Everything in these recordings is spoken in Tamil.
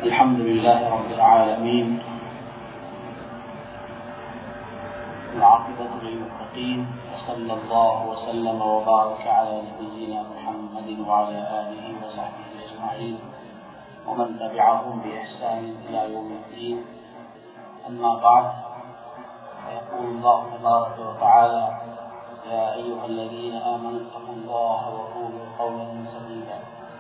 الحمد لله رب العالمين العاقبة للمتقين وصلى الله وسلم وبارك على نبينا محمد وعلى آله وصحبه أجمعين ومن تبعهم بإحسان إلى يوم الدين أما بعد فيقول الله تبارك وتعالى يا أيها الذين آمنوا اتقوا الله وقولوا قولا سديدا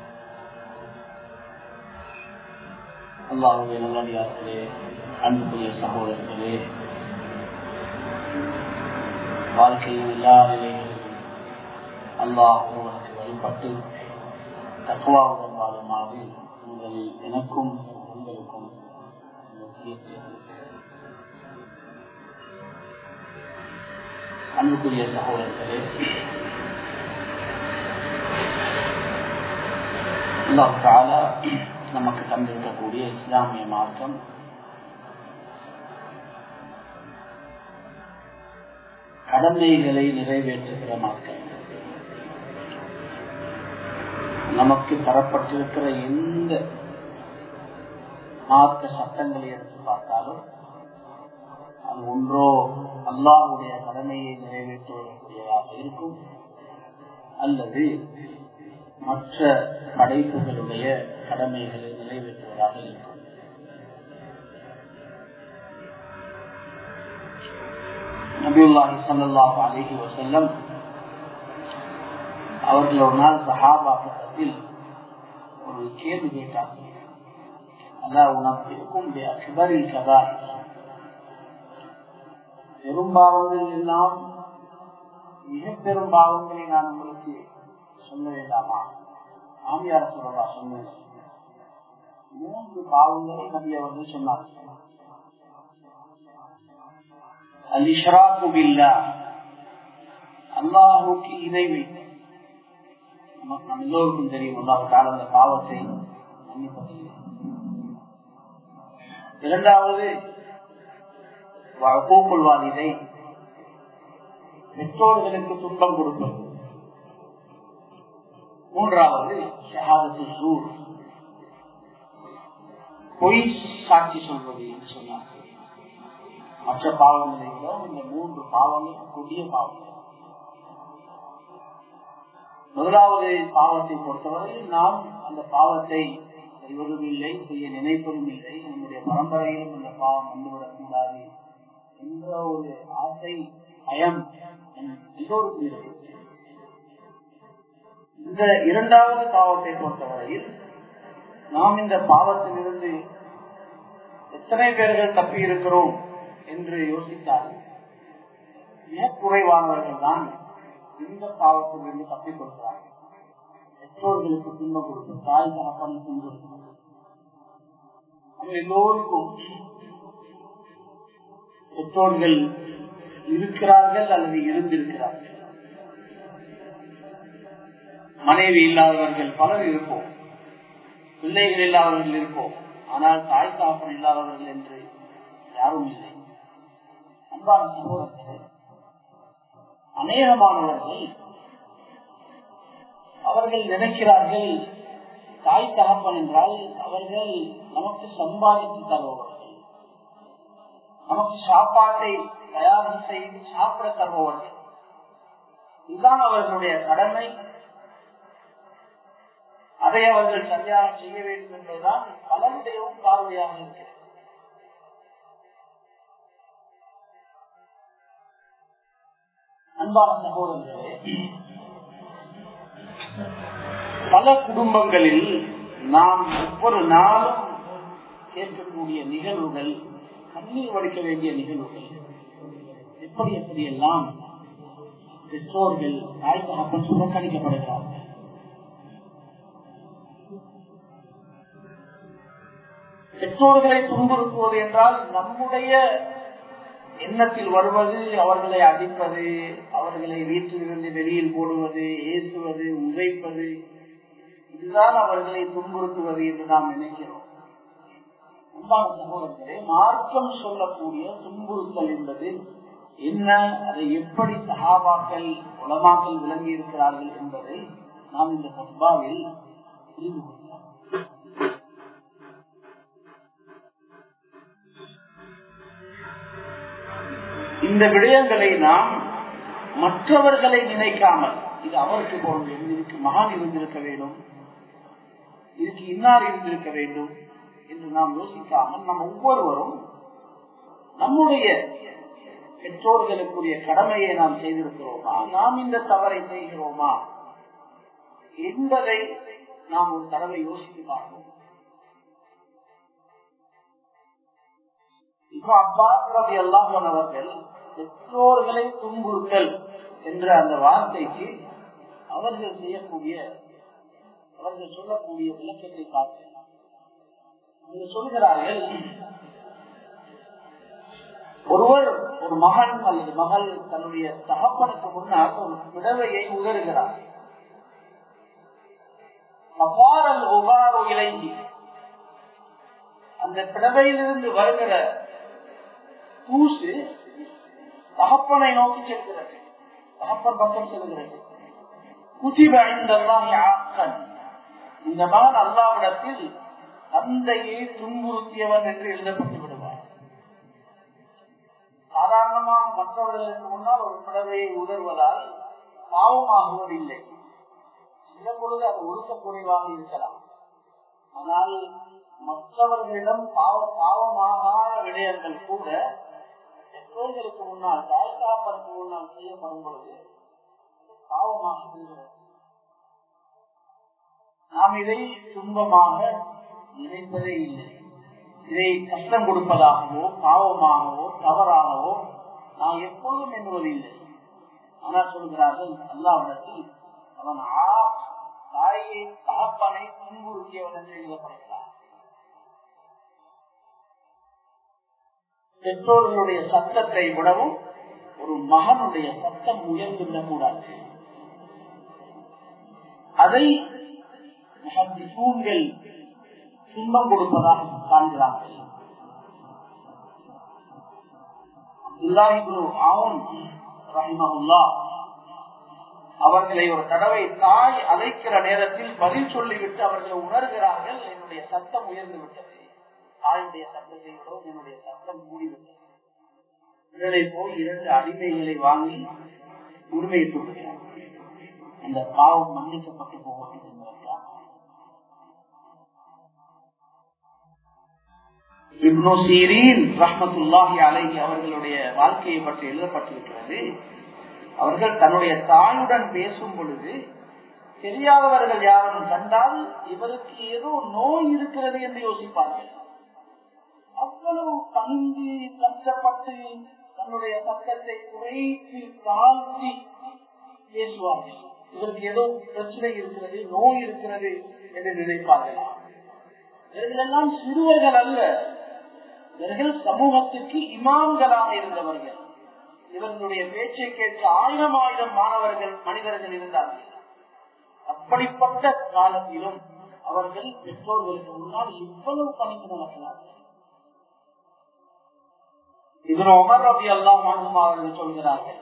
அல்லாஹுடைய நல்லடியார்களே அன்புக்குரிய சகோதரர்களே வாழ்க்கையில் எல்லா நிலைகளிலும் அல்லாஹ் ஒருவனுக்கு வழிபட்டு தக்குவாவுடன் வாழுமாறு உங்களில் எனக்கும் உங்களுக்கும் அன்புக்குரிய சகோதரர்களே அல்லாஹ் தாலா நமக்கு தந்திருக்கக்கூடிய இஸ்லாமிய மார்க்கம் கடமைகளை நிறைவேற்றுகிற மார்க்கம் நமக்கு தரப்பட்டிருக்கிற எந்த மார்க்க சட்டங்களை எடுத்து பார்த்தாலும் அது ஒன்றோ அல்லாஹுடைய கடமையை நிறைவேற்றுவதற்குரியதாக இருக்கும் அல்லது மற்ற படைப்புகளுடைய கடமைகளை நிறைவேற்றுவதாக இருக்கும் நபியுல்லாஹி சல்லாஹ் அலிஹி வசல்லம் அவர்கள் ஒரு நாள் சஹாபா கட்டத்தில் ஒரு கேள்வி கேட்டார்கள் அதான் உனக்கும் அக்பரில் கதா பெரும்பாவங்கள் எல்லாம் மிக பெரும் பாவங்களை நான் உங்களுக்கு சொல்ல வேண்டாமா ஆமியார் சொல்லா சொன்ன மூன்று பாவங்களை நபி அவர்கள் சொன்னார் அல்லாஹுக்கு இணை வைத்த நமக்கு நம் எல்லோருக்கும் தெரியும் அல்லாவுக்கான அந்த பாவத்தை மன்னிப்பதில்லை இரண்டாவது கூக்குள்வாதிதை பெற்றோர்களுக்கு துன்பம் கொடுப்பது மூன்றாவது ஷஹாதத்து சூர் பொய் சாட்சி சொல்வது என்று சொன்னார் மற்ற பாவங்களை விட இந்த மூன்று பாவங்கள் கொடிய பாவங்கள் முதலாவது பாவத்தை பொறுத்தவரை நாம் அந்த பாவத்தை செய்வதும் இல்லை செய்ய நினைப்பதும் இல்லை நம்முடைய பரம்பரையிலும் அந்த பாவம் வந்துவிடக் கூடாது என்ற ஒரு ஆசை பயம் எல்லோருக்கும் இருக்கு இந்த இரண்டாவது பாவத்தை பொறுத்தவரையில் நாம் இந்த பாவத்திலிருந்து எத்தனை பேர்கள் தப்பி இருக்கிறோம் என்று யோசித்தால் மிக குறைவானவர்கள் தான் இந்த பாவத்திலிருந்து தப்பிக் கொடுக்கிறார்கள் பெற்றோர்களுக்கு துன்பம் கொடுக்கும் தாய் தகப்பன் துன்பம் எல்லோருக்கும் பெற்றோர்கள் இருக்கிறார்கள் அல்லது இருந்திருக்கிறார்கள் மனைவி இல்லாதவர்கள் பலர் இருப்போம் பிள்ளைகள் இல்லாதவர்கள் இருப்போம் ஆனால் தாய் தாப்பன் இல்லாதவர்கள் என்று யாரும் இல்லை அன்பான சகோதரர்கள் அநேகமானவர்கள் அவர்கள் நினைக்கிறார்கள் தாய் தகப்பன் என்றால் அவர்கள் நமக்கு சம்பாதித்து தருபவர்கள் நமக்கு சாப்பாட்டை தயார் செய்து சாப்பிட தருபவர்கள் இதுதான் அவர்களுடைய கடமை அதை அவர்கள் சரியாக செய்ய வேண்டும் என்பதுதான் பலருடையவும் பார்வையாக இருக்கிறது அன்பான சகோதரர்களே பல குடும்பங்களில் நாம் ஒவ்வொரு நாளும் கேட்கக்கூடிய நிகழ்வுகள் கண்ணீர் வடிக்க வேண்டிய நிகழ்வுகள் எப்படி எப்படி எல்லாம் பெற்றோர்கள் தாய் தகப்பன் புறக்கணிக்கப்படுகிறார்கள் பெற்றோர்களை துன்புறுத்துவது என்றால் நம்முடைய எண்ணத்தில் வருவது அவர்களை அடிப்பது அவர்களை வீட்டிலிருந்து வெளியில் போடுவது ஏசுவது உழைப்பது இதுதான் அவர்களை துன்புறுத்துவது என்று நாம் நினைக்கிறோம் அன்பான சகோதரர்களே மார்க்கம் சொல்லக்கூடிய துன்புறுத்தல் என்பது என்ன அதை எப்படி சகாபாக்கள் உலமாக்கள் விளங்கி இருக்கிறார்கள் என்பதை நாம் இந்த சபாவில் புரிந்து கொள்ளலாம் இந்த விடயங்களை நாம் மற்றவர்களை நினைக்காமல் இது அவருக்கு போன்ற இதுக்கு மகான் இருந்திருக்க வேண்டும் இதுக்கு இன்னார் இருந்திருக்க வேண்டும் என்று நாம் யோசிக்காமல் நம்ம ஒவ்வொருவரும் நம்முடைய பெற்றோர்களுக்குரிய கடமையை நாம் செய்திருக்கிறோமா நாம் இந்த தவறை செய்கிறோமா என்பதை நாம் ஒரு தடவை யோசித்து பார்ப்போம் இப்ப அப்பா ரவி அல்லாஹன் அவர்கள் பெற்றோர்களை துன்புறுத்தல் என்ற அந்த வார்த்தைக்கு அவர்கள் செய்யக்கூடிய அவர்கள் சொல்லக்கூடிய விளக்கத்தை பார்த்து சொல்கிறார்கள் ஒருவர் ஒரு மகன் அல்லது மகள் தன்னுடைய தகப்பனுக்கு முன்னால் ஒரு விடவையை உதறுகிறார் அவ்வாறல் ஒவ்வாறு இலங்கி அந்த பிடவையிலிருந்து வருகிற தூசு தகப்பனை நோக்கி செல்கிறது தகப்பன் பக்கம் செல்கிறது குதிப ஐந்தெல்லாம் ஆக்கன் இந்த மகன் அல்லாவிடத்தில் தந்தையை துன்புறுத்தியவன் என்று எழுதப்பட்டு விடுவார் சாதாரணமாக மற்றவர்களுக்கு முன்னால் ஒரு பிடவையை உதர்வதால் பாவமாகுவதில்லை சில பொழுது அது ஒழுக்க குறைவாக இருக்கலாம் ஆனால் மற்றவர்களிடம் பாவ பாவமாகாத விடயங்கள் கூட பெற்றோர்களுக்கு முன்னால் தாய் காப்பதற்கு முன்னால் செய்யப்படும் பொழுது பாவமாக இருக்கிறது நாம் இதை துன்பமாக நினைப்பதே இல்லை இதை கஷ்டம் கொடுப்பதாகவோ பாவமாகவோ தவறாகவோ நாம் எப்போதும் எண்ணுவதில்லை ஆனால் சொல்கிறார்கள் அல்லாவிடத்தில் அவன் ஆ தாயை தகப்பனை துன்புறுத்தியவன் என்று எழுதப்படுகிறார் பெற்றோர்களுடைய சத்தத்தை விடவும் ஒரு மகனுடைய சத்தம் உயர்ந்து விடக்கூடாது அதை தூண்கள் துன்பம் கொடுப்பதாக காண்கிறார்கள் அவர்களை ஒரு தடவை தாய் அழைக்கிற நேரத்தில் பதில் சொல்லிவிட்டு அவர்களை உணர்கிறார்கள் என்னுடைய சத்தம் உயர்ந்து விட்டது தாயுடைய சத்தத்தை விட என்னுடைய சத்தம் மூடிவிட்டது இதனை போய் இரண்டு அடிமைகளை வாங்கி உரிமையிட்டு விடுகிறார் அந்த பாவம் மன்னிக்கப்பட்டு போகட்டும் என்பதற்காக இப்னு சீரீன் ரஹமத்துல்லாஹி அலைஹி அவர்களுடைய வாழ்க்கையை பற்றி எழுதப்பட்டிருக்கிறது அவர்கள் தன்னுடைய தாயுடன் பேசும் பொழுது தெரியாதவர்கள் யாரும் கண்டால் இவருக்கு ஏதோ நோய் இருக்கிறது என்று யோசிப்பார்கள் அவ்வளவு பணிந்து கஷ்டப்பட்டு தன்னுடைய சத்தத்தை குறைத்து தாழ்த்தி பேசுவார்கள் இவருக்கு ஏதோ பிரச்சனை இருக்கிறது நோய் இருக்கிறது என்று நினைப்பார்கள் இவர்களெல்லாம் சிறுவர்கள் அல்ல இவர்கள் சமூகத்திற்கு இமாம்களாக இருந்தவர்கள் இவர்களுடைய பேச்சை கேட்க ஆயிரம் ஆயிரம் மாணவர்கள் மனிதர்கள் இருந்தார்கள் அப்படிப்பட்ட காலத்திலும் அவர்கள் பெற்றோர்களுக்கு முன்னால் இவ்வளவு பணிக்கு நடக்கிறார்கள் இதன் உமர் ரபி அல்லாம் அவர்கள் சொல்கிறார்கள்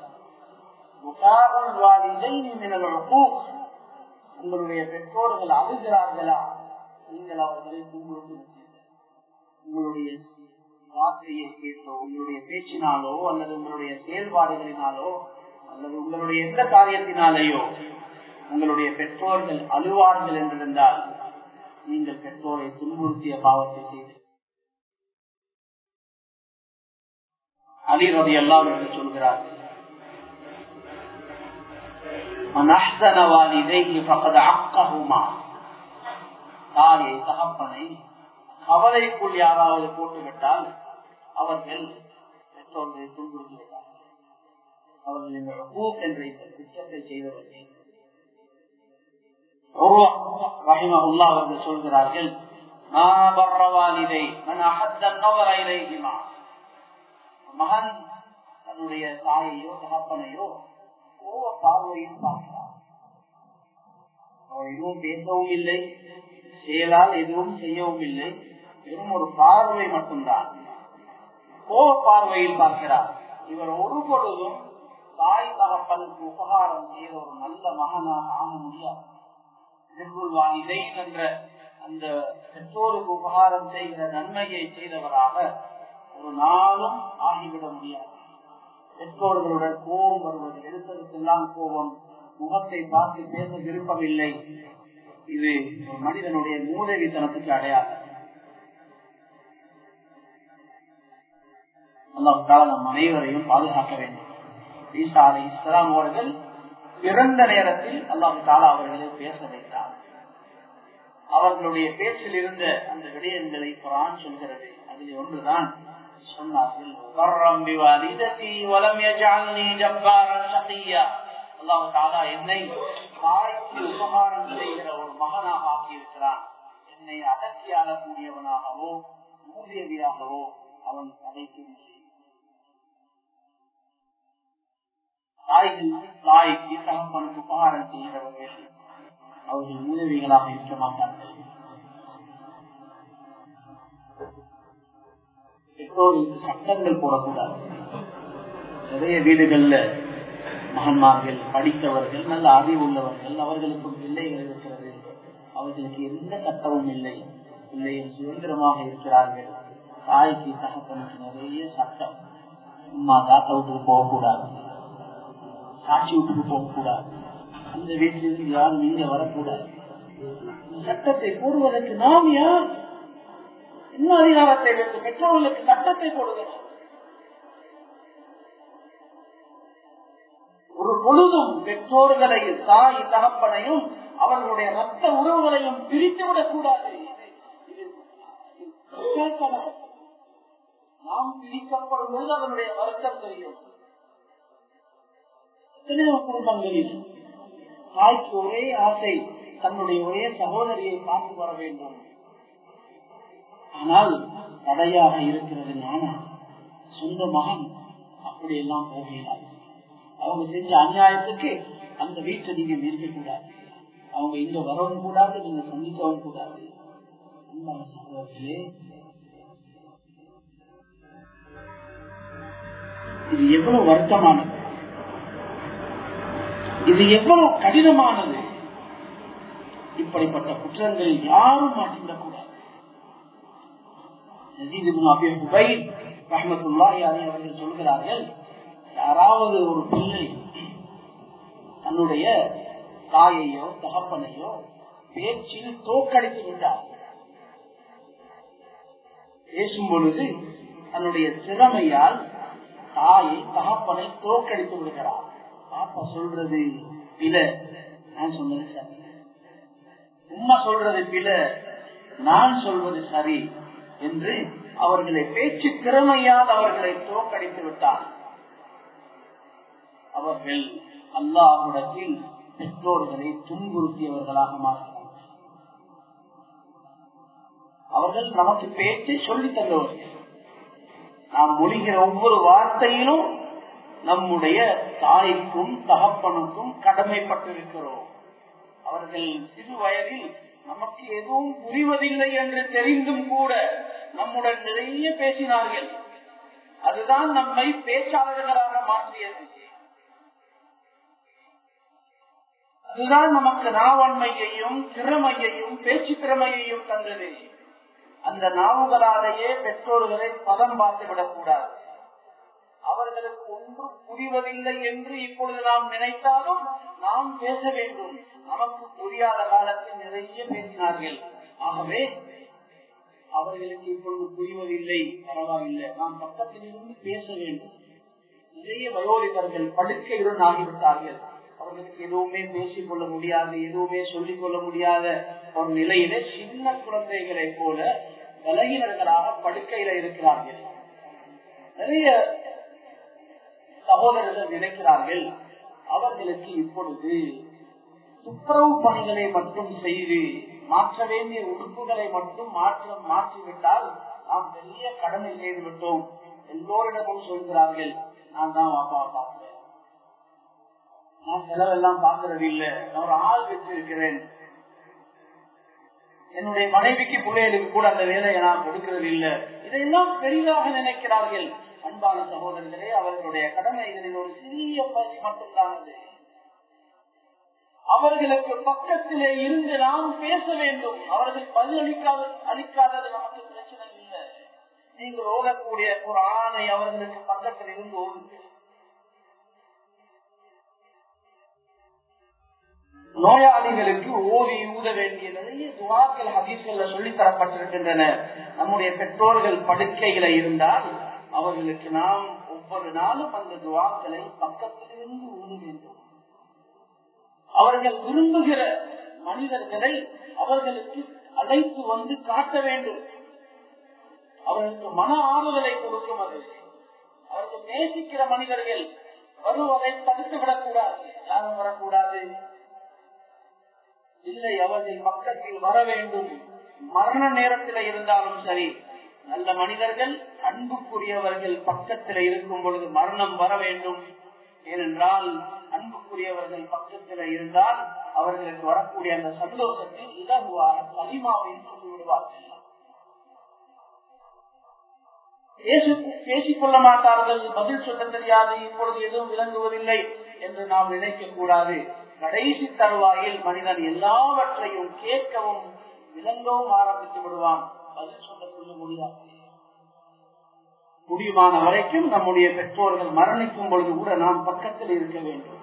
உங்களுடைய பெற்றோர்கள் அழுகிறார்களா நீங்கள் அவர்களை துன்புறுத்தினீர்கள் உங்களுடைய வார்த்தையை கேட்டோ உங்களுடைய பேச்சினாலோ அல்லது உங்களுடைய செயல்பாடுகளினாலோ அல்லது உங்களுடைய எந்த காரியத்தினாலேயோ உங்களுடைய பெற்றோர்கள் அழுவார்கள் என்றிருந்தால் நீங்கள் பெற்றோரை துன்புறுத்திய பாவத்தை செய்து அலி ரவி எல்லாம் என்று சொல்கிறார்கள் தாயை தகப்பனை கவலைக்குள் யாராவது போட்டுவிட்டால் அவர்கள் பெற்றோர்களை துன்புறுத்துகிறார்கள் அவர்கள் இந்த என்ற இந்த திட்டத்தை செய்தவர்கள் அவர்கள் சொல்கிறார்கள் மகன் தன்னுடைய தாயையோ தகப்பனையோ கோவ பார்வையில் பார்க்கிறார் அவர் எதுவும் பேசவும் இல்லை செயலால் எதுவும் செய்யவும் இல்லை வெறும் ஒரு பார்வை மட்டும்தான் கோவ பார்வையில் பார்க்கிறார் இவர் ஒரு பொழுதும் தாய் தகப்பனுக்கு உபகாரம் செய்த ஒரு நல்ல மகனாக ஆக முடியாது இதை என்ற அந்த பெற்றோருக்கு உபகாரம் செய்கிற நன்மையை செய்தவராக ஒரு நாளும் ஆகிவிட முடியாது பெற்றோர்களுடன் கோபம் வருவது எடுத்ததுக்கெல்லாம் கோபம் முகத்தை பார்த்து பேச விருப்பமில்லை இது ஒரு மனிதனுடைய மூதவித்தனத்துக்கு அடையாளம் அல்லாவுக்காக நம் அனைவரையும் பாதுகாக்க வேண்டும் ஈசா அலி இஸ்லாம் அவர்கள் பிறந்த நேரத்தில் அல்லாஹு தாலா அவர்களை பேச வைத்தார் அவர்களுடைய பேச்சில் இருந்த அந்த விடயங்களை குரான் சொல்கிறது அதில் ஒன்றுதான் சொன்னார்கள் என்னை தாய்க்கு உபகாரம் செய்கிற ஒரு மகனாக ஆக்கியிருக்கிறான் என்னை அடக்கி ஆளக்கூடியவனாகவோ மூதியவியாகவோ அவன் அடைக்கவில்லை தாய்கள் தாய்க்கு தகப்பனுக்கு உபகாரம் செய்கிறவர்கள் அவர்கள் உதவிகளாக இருக்க மாட்டார்கள் பெற்றோருக்கு சட்டங்கள் போடக்கூடாது நிறைய வீடுகள்ல மகன்மார்கள் படித்தவர்கள் நல்ல அறிவு உள்ளவர்கள் அவர்களுக்கும் பிள்ளைகள் இருக்கிறது அவர்களுக்கு எந்த சட்டமும் இல்லை பிள்ளைகள் சுதந்திரமாக இருக்கிறார்கள் தாய்க்கு தகப்பனுக்கு நிறைய சட்டம் அம்மா தாத்தா வீட்டுக்கு போகக்கூடாது சாட்சி வீட்டுக்கு போகக்கூடாது அந்த வீட்டிலிருந்து யாரும் இங்க வரக்கூடாது சட்டத்தை போடுவதற்கு நாம் யார் என்ன அதிகாரத்தை வைத்து பெற்றோர்களுக்கு சட்டத்தை போடுகிறோம் ஒரு பொழுதும் பெற்றோர்களையும் தாய் தகப்பனையும் அவர்களுடைய ரத்த உறவுகளையும் பிரித்து விடக்கூடாது நாம் பிரிக்கப்படும் போது அவனுடைய வருத்தம் தெரியும் எத்தனையோ குடும்பங்களில் தாய்க்கு ஒரே ஆசை தன்னுடைய ஒரே சகோதரியை பார்த்து வர வேண்டும் ஆனால் தடையாக இருக்கிறது நானா சொந்த மகன் அப்படியெல்லாம் போகிறார் அவங்க செஞ்ச அநியாயத்துக்கு அந்த வீட்டை நீங்க நிற்க கூடாது அவங்க இங்க வரவும் கூடாது நீங்க சந்திக்கவும் கூடாது சகோதரர்களே இது எவ்வளவு வருத்தமானது இது எவ்வளவு கடினமானது இப்படிப்பட்ட குற்றங்களில் யாரும் மாட்டிவிடக்கூடாது அவர்கள் சொல்கிறார்கள் யாராவது ஒரு பிள்ளை தன்னுடைய தாயையோ தகப்பனையோ பேச்சில் தோக்கடித்து விட்டார் பேசும் பொழுது தன்னுடைய திறமையால் தாயை தகப்பனை தோக்கடித்து விடுகிறார் பாப்பா சொல்றது பில நான் சொன்னது சரி உம்மா சொல்றது பில நான் சொல்வது சரி என்று அவர்களை பேச்சு திறமையால் அவர்களை தோக்கடித்து விட்டார் அவர்கள் அல்லாஹுடத்தில் பெற்றோர்களை துன்புறுத்தியவர்களாக மாறினார் அவர்கள் நமக்கு பேச்சை சொல்லி தந்தவர்கள் நாம் மொழிகிற ஒவ்வொரு வார்த்தையிலும் நம்முடைய தாய்க்கும் தகப்பனுக்கும் கடமைப்பட்டிருக்கிறோம் அவர்கள் சிறு வயதில் நமக்கு எதுவும் புரிவதில்லை என்று தெரிந்தும் கூட நம்முடன் நிறைய பேசினார்கள் அதுதான் நம்மை பேச்சாளர்களாக மாற்றியது அதுதான் நமக்கு நாவன்மையையும் திறமையையும் பேச்சு திறமையையும் தந்தது அந்த நாவுகளாலேயே பெற்றோர்களை பதம் பார்த்து விடக்கூடாது அவர்களுக்கு ஒன்றும் புரிவதில்லை என்று இப்பொழுது நாம் நினைத்தாலும் நாம் பேச வேண்டும் நமக்கு புரியாத காலத்தில் நிறைய பேசினார்கள் ஆகவே அவர்களுக்கு இப்பொழுது புரிவதில்லை பரவாயில்லை நாம் பக்கத்தில் இருந்து பேச வேண்டும் நிறைய வயோதிகர்கள் படுக்கையுடன் ஆகிவிட்டார்கள் அவர்களுக்கு எதுவுமே பேசிக் கொள்ள முடியாது எதுவுமே சொல்லிக் கொள்ள முடியாத ஒரு நிலையில சின்ன குழந்தைகளை போல பலகினர்களாக படுக்கையில இருக்கிறார்கள் நிறைய சகோதரர்கள் நினைக்கிறார்கள் அவர்களுக்கு இப்பொழுது துப்புரவு பணிகளை மட்டும் செய்து மாற்ற வேண்டிய உறுப்புகளை மட்டும் மாற்ற மாற்றிவிட்டால் நாம் பெரிய கடமை செய்து விட்டோம் எல்லோரிடமும் சொல்கிறார்கள் நான் தான் வாப்பா பார்க்கிறேன் நான் செலவெல்லாம் பார்க்கறது இல்லை நான் ஒரு ஆள் வச்சிருக்கிறேன் என்னுடைய மனைவிக்கு பிள்ளைகளுக்கு கூட அந்த வேலையை நான் கொடுக்கிறது இல்லை இதையெல்லாம் பெரிதாக நினைக்கிறார்கள் அன்பான சகோதரர்களே அவர்களுடைய கடமைகளில் ஒரு சிறிய பகுதி மட்டும்தானது அவர்களுக்கு பக்கத்திலே இருந்து நாம் பேச வேண்டும் அவர்கள் பதில் அளிக்காத அளிக்காதது நமக்கு பிரச்சனை இல்லை நீங்கள் ஓடக்கூடிய ஒரு ஆணை அவர்களுக்கு பக்கத்தில் இருந்து ஓடுங்கள் நோயாளிகளுக்கு ஓதி ஊத வேண்டிய நிறைய துவாக்கள் ஹதீஸ்கள்ல சொல்லி தரப்பட்டிருக்கின்றன நம்முடைய பெற்றோர்கள் படுக்கையில இருந்தால் அவர்களுக்கு நாம் ஒவ்வொரு நாளும் அந்த துவாக்களை பக்கத்திலிருந்து ஊத வேண்டும் அவர்கள் விரும்புகிற மனிதர்களை அவர்களுக்கு அழைத்து வந்து காட்ட வேண்டும் அவர்களுக்கு மன ஆறுதலை கொடுக்கும் அது அவர்கள் நேசிக்கிற மனிதர்கள் வருவதை தடுத்து விடக்கூடாது யாரும் வரக்கூடாது இல்லை அவர்கள் பக்கத்தில் வர வேண்டும் மரண நேரத்தில் இருந்தாலும் சரி நல்ல மனிதர்கள் அன்புக்குரியவர்கள் பக்கத்தில் இருக்கும் பொழுது மரணம் வர வேண்டும் ஏனென்றால் அன்புக்குரியவர்கள் பக்கத்தில் இருந்தால் அவர்களுக்கு வரக்கூடிய அந்த சந்தோஷத்தில் இலகுவாக களிமாவையும் சொல்லிவிடுவார்கள் பேசிக் கொள்ள மாட்டார்கள் பதில் சொல்ல தெரியாது இப்பொழுது எதுவும் விளங்குவதில்லை என்று நாம் நினைக்க கூடாது கடைசி தருவாயில் மனிதன் எல்லாவற்றையும் கேட்கவும் விளங்கவும் ஆரம்பித்து விடுவான் பதில் சொல்ல சொல்ல முடியாது முடியுமான வரைக்கும் நம்முடைய பெற்றோர்கள் மரணிக்கும் பொழுது கூட நாம் பக்கத்தில் இருக்க வேண்டும்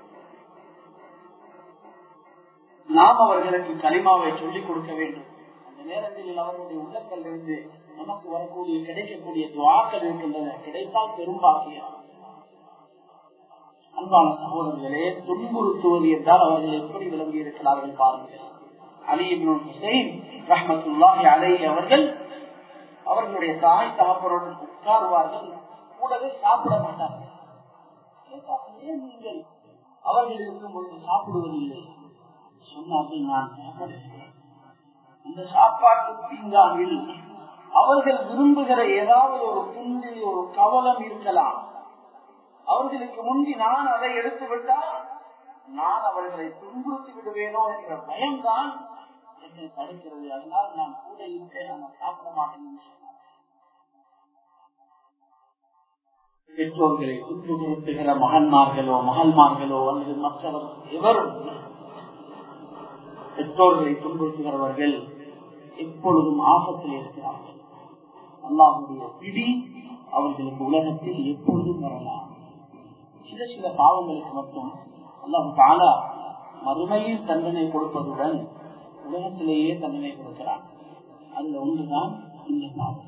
நாம் அவர்களுக்கு களிமாவை சொல்லிக் கொடுக்க வேண்டும் அந்த நேரத்தில் அவர்களுடைய உள்ளத்தில் இருந்து நமக்கு வரக்கூடிய கிடைக்கக்கூடிய துவாக்கள் இருக்கின்றன கிடைத்தால் பெரும்பாகியா அன்பான சகோதரர்களே துன்புறுத்துவது என்றால் அவர்கள் எப்படி விளங்கி இருக்கிறார்கள் பாருங்கள் அலி ஹுசைன் ரஹமத்துல்லாஹி அலை அவர்கள் அவர்களுடைய தாய் தகப்பருடன் உட்காருவார்கள் கூடவே சாப்பிட மாட்டார்கள் ஏன் நீங்கள் அவர்கள் இருக்கும் பொழுது சாப்பிடுவதில்லை சொன்னார்கள் நான் சாப்பிடுகிறேன் இந்த சாப்பாட்டு தீங்காவில் அவர்கள் விரும்புகிற ஏதாவது ஒரு புள்ளி ஒரு கவலம் இருக்கலாம் அவர்களுக்கு முந்தி நான் அதை எடுத்து விட்டால் நான் அவர்களை துன்புறுத்தி விடுவேனோ என்ற பயம்தான் என்னை தடுக்கிறது அதனால் நான் கூட இருப்பேன் நான் சாப்பிட மாட்டேன் பெற்றோர்களை துன்புறுத்துகிற மகன்மார்களோ மகள்மார்களோ அல்லது மற்றவர் எவரும் பெற்றோர்களை துன்புறுத்துகிறவர்கள் எப்பொழுதும் ஆபத்தில் இருக்கிறார்கள் அல்லாஹுடைய பிடி அவர்களுக்கு உலகத்தில் எப்பொழுதும் வரலாம் சில சில பாவங்களுக்கு மட்டும் அல்லாஹு தாலா மறுமையில் தண்டனை கொடுப்பதுடன் உலகத்திலேயே தண்டனை கொடுக்கிறான் அதுல ஒன்றுதான் இந்த பாவம்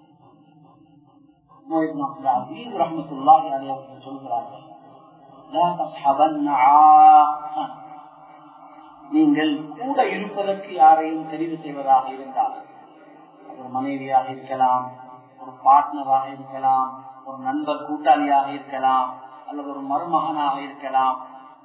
சொல்கிறார்கள் நீங்கள் கூட இருப்பதற்கு யாரையும் தெரிவு செய்வதாக இருந்தால் ஒரு மனைவியாக இருக்கலாம் ஒரு பார்ட்னராக இருக்கலாம் ஒரு நண்பர் கூட்டாளியாக இருக்கலாம் அல்லது ஒரு மருமகனாக இருக்கலாம்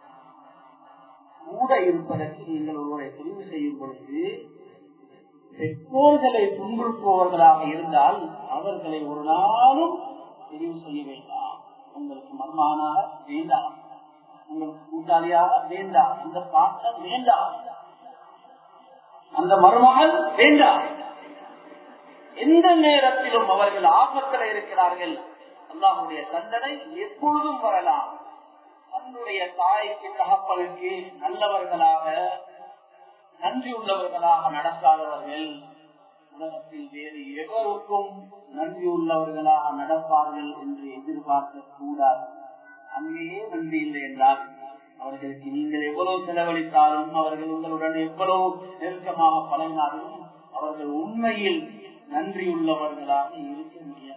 கூட இருப்பதற்கு நீங்கள் ஒருவரை தெரிவு செய்யும் பொழுது பெற்றோர்களை துன்புறுத்துபவர்களாக இருந்தால் அவர்களை ஒரு நாளும் தெரிவு செய்ய வேண்டாம் உங்களுக்கு மருமகனாக வேண்டாம் உங்களுக்கு கூட்டாளியாக வேண்டாம் இந்த பாத்திரம் வேண்டாம் அந்த மருமகள் வேண்டாம் எந்த நேரத்திலும் அவர்கள் ஆபத்தில் இருக்கிறார்கள் அல்லாஹுடைய தண்டனை எப்பொழுதும் வரலாம் தன்னுடைய தாய்க்கு தகப்பனுக்கு நல்லவர்களாக நன்றி உள்ளவர்களாக நடக்காதவர்கள் உலகத்தில் வேறு எவருக்கும் நன்றி உள்ளவர்களாக நடப்பார்கள் என்று எதிர்பார்க்க கூடாது அங்கேயே நன்றி இல்லை என்றால் அவர்களுக்கு நீங்கள் எவ்வளவு செலவழித்தாலும் அவர்கள் உங்களுடன் எவ்வளவு நெருக்கமாக பழகினாலும் அவர்கள் உண்மையில் நன்றி உள்ளவர்களாக இருக்க முடியாது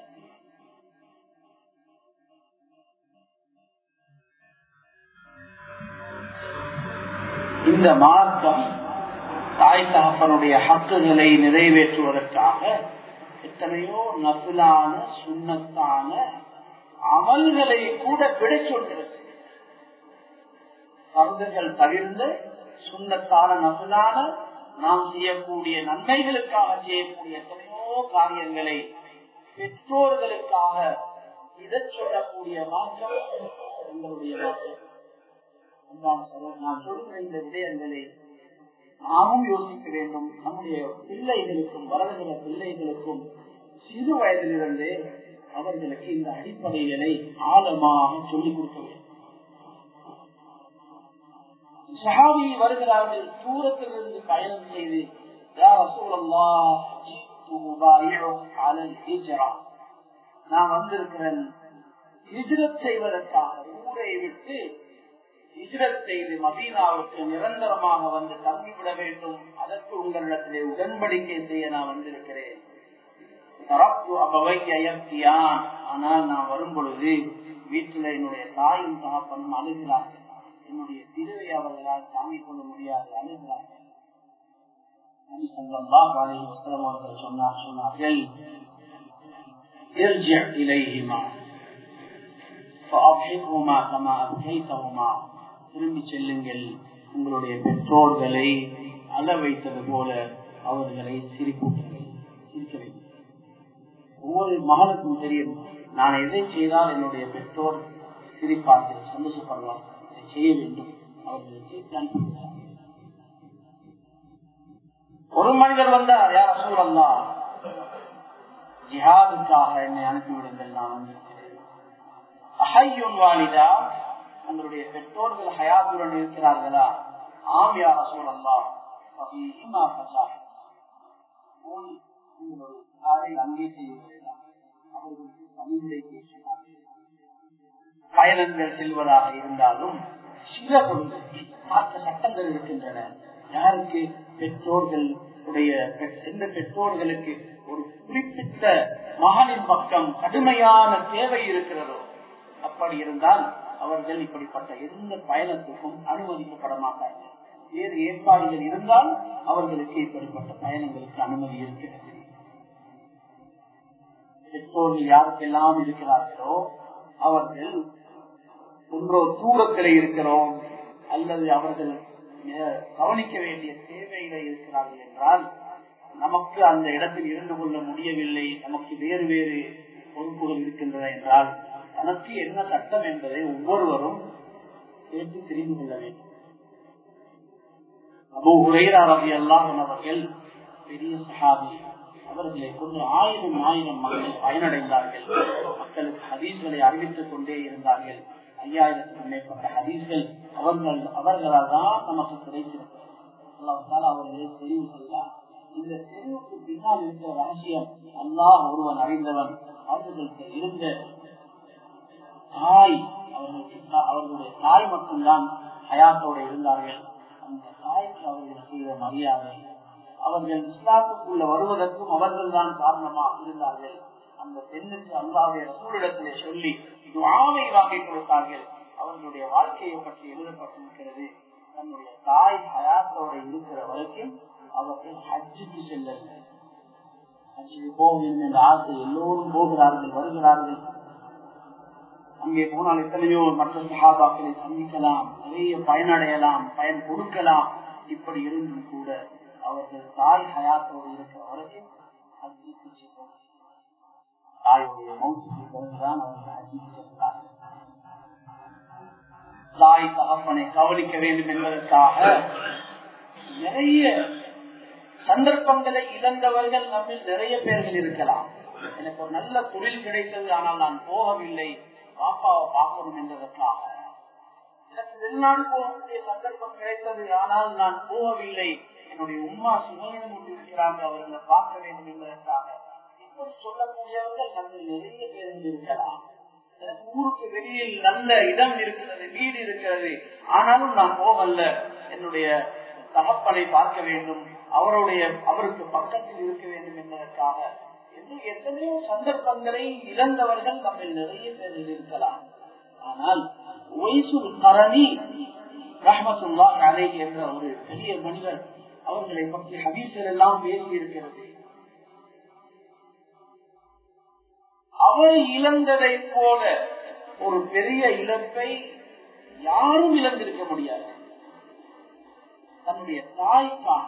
இந்த மார்க்கம் தாய் தகப்பனுடைய ஹக்குகளை நிறைவேற்றுவதற்காக எத்தனையோ நபிலான சுண்ணத்தான அமல்களை கூட விட சொல்கிறது பருந்துகள் தவிர்ந்து சுண்ணத்தான நபிலான நாம் செய்யக்கூடிய நன்மைகளுக்காக செய்யக்கூடிய எத்தனையோ காரியங்களை பெற்றோர்களுக்காக இதை சொல்லக்கூடிய மாற்றம் எங்களுடைய மாற்றம் நான் சொல்கிற இந்த விடயங்களை நாமும் யோசிக்க வேண்டும் நம்முடைய பிள்ளைகளுக்கும் வளர்கிற பிள்ளைகளுக்கும் சிறு வயதிலிருந்தே அவர்களுக்கு இந்த அடிப்படைகளை ஆழமாக சொல்லிக் கொடுக்க வேண்டும் சஹாபி வருகிறார்கள் தூரத்திலிருந்து பயணம் செய்து நான் வந்திருக்கிறேன் ஹிஜ்ரத் செய்வதற்காக ஊரை விட்டு இஜரத் செய்து மதீனாவுக்கு நிரந்தரமாக வந்து தங்கிவிட வேண்டும் அதற்கு உங்களிடத்திலே உடன்படிக்கை செய்ய நான் வந்திருக்கிறேன் தரப்பு அபவை அயர்த்தியான் ஆனால் நான் வரும் பொழுது வீட்டில் என்னுடைய தாயும் தகப்பனும் அழுகிறார்கள் என்னுடைய திருவை அவர்களால் தாங்கிக் கொள்ள முடியாது அழுகிறார்கள் அவர்கள் சொன்னார் சொன்னார்கள் ارجع إليهما فأضحكهما كما أبكيتهما திரும்பி செல்லுங்கள் உங்களுடைய பெற்றோர்களை அழ வைத்தது போல அவர்களை சிரிப்பூட்டுங்கள் சிரிக்க வேண்டும் ஒவ்வொரு மகனுக்கும் தெரியும் நான் எதை செய்தால் என்னுடைய பெற்றோர் சிரிப்பார்கள் சந்தோஷப்படுவார் அதை செய்ய வேண்டும் அவர்களுக்கு ஒரு மனிதர் வந்தார் யார் சூழல்லா ஜிஹாதுக்காக என்னை அனுப்பிவிடுங்கள் நான் வந்திருக்கிறேன் அஹையுன் வாலிதா உங்களுடைய பெற்றோர்கள் ஹயாத்துடன் இருக்கிறார்களா ஆம் யார் சூழல்லா அங்கே செய்கிறீர்களா அவர்களுக்கு தமிழை பேசினார்கள் பயணங்கள் செல்வதாக இருந்தாலும் சில பொழுது மாற்ற சட்டங்கள் இருக்கின்றன யாருக்கு பெற்றோர்கள் உடைய எந்த பெற்றோர்களுக்கு ஒரு குறிப்பிட்ட மகனின் பக்கம் கடுமையான தேவை இருக்கிறதோ அப்படி இருந்தால் அவர்கள் இப்படிப்பட்ட எந்த பயணத்துக்கும் அனுமதிக்கப்பட மாட்டார்கள் வேறு ஏற்பாடுகள் இருந்தால் அவர்களுக்கு இப்படிப்பட்ட பயணங்களுக்கு அனுமதி இருக்கிறது பெற்றோர்கள் யாருக்கெல்லாம் இருக்கிறார்களோ அவர்கள் ஒன்றோ தூரத்தில் இருக்கிறோம் அல்லது அவர்கள் கவனிக்க வேண்டிய தேவையில இருக்கிறார்கள் என்றால் நமக்கு அந்த இடத்தில் இருந்து கொள்ள முடியவில்லை நமக்கு வேறு வேறு பொறுப்புகள் இருக்கின்றன என்றால் தனக்கு என்ன சட்டம் என்பதை ஒவ்வொருவரும் கேட்டு தெரிந்து கொள்ள வேண்டும் அபோ உரையர் ரவி அல்லாஹன் அவர்கள் பெரிய சஹாபி அவர்களை கொண்டு ஆயிரம் ஆயிரம் மக்கள் பயனடைந்தார்கள் மக்களுக்கு ஹதீஸ்களை அறிவித்துக் கொண்டே இருந்தார்கள் ஐயாயிரத்துக்கும் மேற்பட்ட ஹதீஸ்கள் அவர்கள் அவர்களால் தான் நமக்கு கிடைத்திருக்கிறது அவர்களை தெரிவு செய்தார் இந்த தெரிவுக்கு பின்னால் இருக்கிற ரகசியம் அல்லாஹ் ஒருவன் அறிந்தவன் அவர்களுக்கு இருந்த தாய் அவர்களுக்கு அவர்களுடைய தாய் மட்டும்தான் ஹயாத்தோடு இருந்தார்கள் அந்த தாய்க்கு அவர்கள் செய்த மரியாதை அவர்கள் இஸ்லாத்துக்குள்ள வருவதற்கும் அவர்கள் தான் காரணமாக இருந்தார்கள் அந்த பெண்ணுக்கு அல்லாவுடைய சூழிடத்திலே சொல்லி துவாவை வாங்கி கொடுத்தார்கள் அவர்களுடைய வாழ்க்கையை பற்றி எழுதப்பட்டிருக்கிறது தன்னுடைய தாய் ஹயாத்தோட இருக்கிற வரைக்கும் அவர்கள் ஹஜ்ஜுக்கு செல்லல ஹஜ்ஜுக்கு போக வேண்டும் என்ற ஆசை எல்லோரும் போகிறார்கள் வருகிறார்கள் அங்கே போனால் எத்தனையோ மற்ற சகாபாக்களை சந்திக்கலாம் நிறைய பயனடையலாம் பயன் கொடுக்கலாம் இப்படி இருந்தும் கூட அவர்கள் தாய் ஹயாத்தோடு இருக்கிற வரைக்கும் ஹஜ்ஜுக்கு செல்லும் தாயுடைய மௌத்துக்கு பிறகுதான் அவர்கள் ஹஜ்ஜுக்கு சென்றார்கள் தாய் தகப்பனை கவனிக்க வேண்டும் என்பதற்காக நிறைய சந்தர்ப்பங்களை இழந்தவர்கள் நம்மில் நிறைய பேர்கள் இருக்கலாம் எனக்கு ஒரு நல்ல தொழில் கிடைத்தது ஆனால் நான் போகவில்லை பாப்பாவை பார்க்கணும் என்பதற்காக எனக்கு வெளிநாடு போகக்கூடிய சந்தர்ப்பம் கிடைத்தது ஆனால் நான் போகவில்லை என்னுடைய உமா சுமையிடம் கொண்டிருக்கிறாங்க அவர்களை பார்க்க வேண்டும் என்பதற்காக இப்படி சொல்லக்கூடியவர்கள் நம்ம நிறைய பேர்கள் இருக்கலாம் எனக்கு ஊருக்கு வெளியில் நல்ல இடம் இருக்கிறது வீடு இருக்கிறது ஆனாலும் நான் போகல என்னுடைய தகப்பனை பார்க்க வேண்டும் அவருடைய அவருக்கு பக்கத்தில் இருக்க வேண்டும் என்பதற்காக எத்தனையோ சந்தர்ப்பங்களை இழந்தவர்கள் நம்ம நிறைய பேர் இருக்கலாம் ஆனால் ஒய்சுல் கரணி ரஹமத்துல்லா அலை என்ற ஒரு பெரிய மனிதர் அவர்களை பற்றி ஹதீசர் எல்லாம் பேசி இருக்கிறது அவர் இழந்ததை போல ஒரு பெரிய இழப்பை யாரும் இழந்திருக்க முடியாது தன்னுடைய தாய்க்காக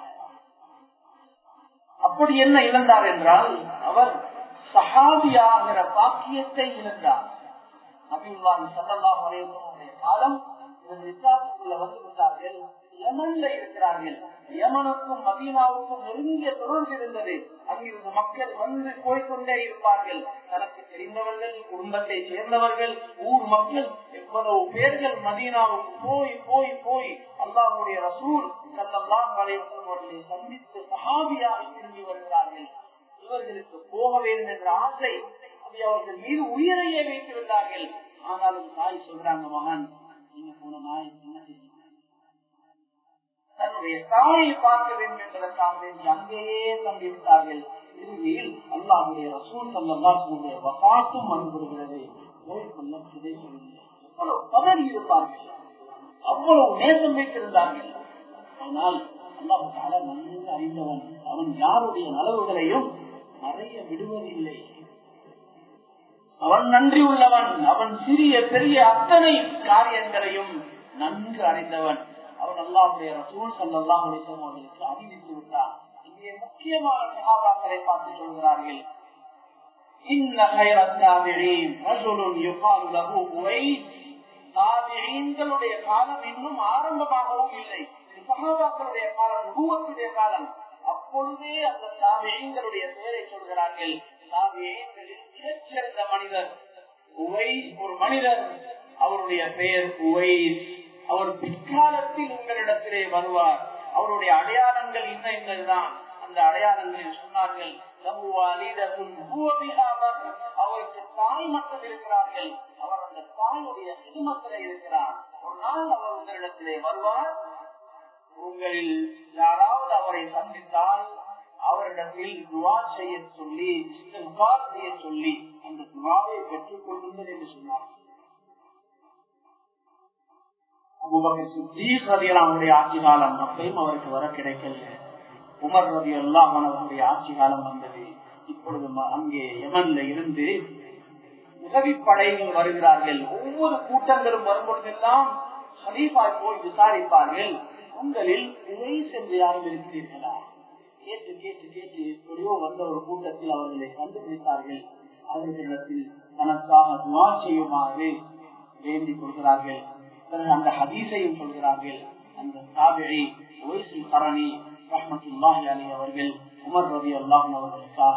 அப்படி என்ன இழந்தார் என்றால் அவர் சஹாபியாகிற பாக்கியத்தை இழந்தார் அபிவான் சல்லல்லாஹ் அலைவனுடைய காலம் இஸ்லாத்துக்குள்ள வந்து விட்டார்கள் யமன்ல இருக்கிறார்கள் யமனுக்கும் மதீனாவுக்கும் நெருங்கிய தொடர்பு இருந்தது அங்கிருந்து மக்கள் வந்து போய்கொண்டே இருப்பார்கள் தனக்கு தெரிந்தவர்கள் குடும்பத்தை சேர்ந்தவர்கள் ஊர் மக்கள் எவ்வளவு பேர்கள் மதீனாவுக்கு போய் போய் போய் அல்லாஹுடைய ரசூல் சல்லல்லாஹ் அலைவர்களை சந்தித்து சஹாபியாக திரும்பி வருகிறார்கள் இவர்களுக்கு போக வேண்டும் என்ற ஆசை அது அவர்கள் மீது உயிரையே வைத்திருந்தார்கள் ஆனாலும் தாய் சொல்றாங்க மகன் நீங்க போன நாய் என்ன செய்யுங்க தன்னுடைய தாயை பார்க்க வேண்டும் என்பதற்காக வேண்டி அங்கேயே தங்கிவிட்டார்கள் இறுதியில் அல்லாஹுடைய ரசூல் சல்லாஹுடைய வசாத்தும் அனுபடுகிறது அவ்வளவு பதறி இருப்பார்கள் அவ்வளவு நேசம் வைத்திருந்தார்கள் ஆனால் அல்லாஹால நன்கு அறிந்தவன் அவன் யாருடைய நலவுகளையும் மறைய விடுவதில்லை அவன் நன்றி உள்ளவன் அவன் சிறிய பெரிய அத்தனை காரியங்களையும் நன்கு அறிந்தவன் அவன் அல்லாவுடைய ரசூல் சல்லாஹ் அலிசம் அவர்களுக்கு அறிவித்து விட்டார் இங்கே முக்கியமான சகாபாக்களை பார்த்து சொல்கிறார்கள் إن خير التابعين رجل يقال له أويس தாபியீன்களுடைய காலம் இன்னும் ஆரம்பமாகவும் இல்லை சகாபாக்களுடைய காலம் நுகுவத்துடைய காலம் அப்பொழுதே அந்த தாபியீன்களுடைய பெயரை சொல்கிறார்கள் தாபியீன்களில் மிகச்சிறந்த மனிதர் உவை ஒரு மனிதர் அவருடைய பெயர் உவை அவர் பிற்காலத்தில் உங்களிடத்திலே வருவார் அவருடைய அடையாளங்கள் இன்ன இன்னதுதான் அந்த அடையாளங்களில் சொன்னார்கள் அவருக்கு தாய் மக்கள் இருக்கிறார்கள் அவர் அந்த தாயுடைய சிறுமத்தில இருக்கிறார் ஒரு நாள் அவர் உங்களிடத்திலே வருவார் உங்களில் யாராவது அவரை சந்தித்தால் அவரிடத்தில் துவா செய்ய சொல்லி செய்ய சொல்லி அந்த துவாவை பெற்றுக் கொள்ளுங்கள் என்று சொன்னார் அவருடைய ஆட்சி காலம் அப்பையும் அவருக்கு வர கிடைக்கல உமர் ரவி எல்லாம் அவருடைய ஆட்சி காலம் வந்தது இப்பொழுது அங்கே யமன்ல இருந்து உதவிப்படைகள் வருகிறார்கள் ஒவ்வொரு கூட்டங்களும் வரும்பொழுதெல்லாம் ஹலீஃபா போய் விசாரிப்பார்கள் உங்களில் இதை சென்று யாரும் இருக்கிறீர்களா கேட்டு கேட்டு கேட்டு எப்படியோ வந்த ஒரு கூட்டத்தில் அவர்களை கண்டுபிடித்தார்கள் அவர்களிடத்தில் தனக்காக துவா செய்யுமாறு வேண்டிக் கொள்கிறார்கள் பிறகு அந்த ஹதீஸையும் சொல்கிறார்கள் அந்த தாபிரி ஒய்சில் கரணி ரஹமத்துல்லாஹி அலி அவர்கள் உமர் ரவி அல்லாம் அவர்களுக்காக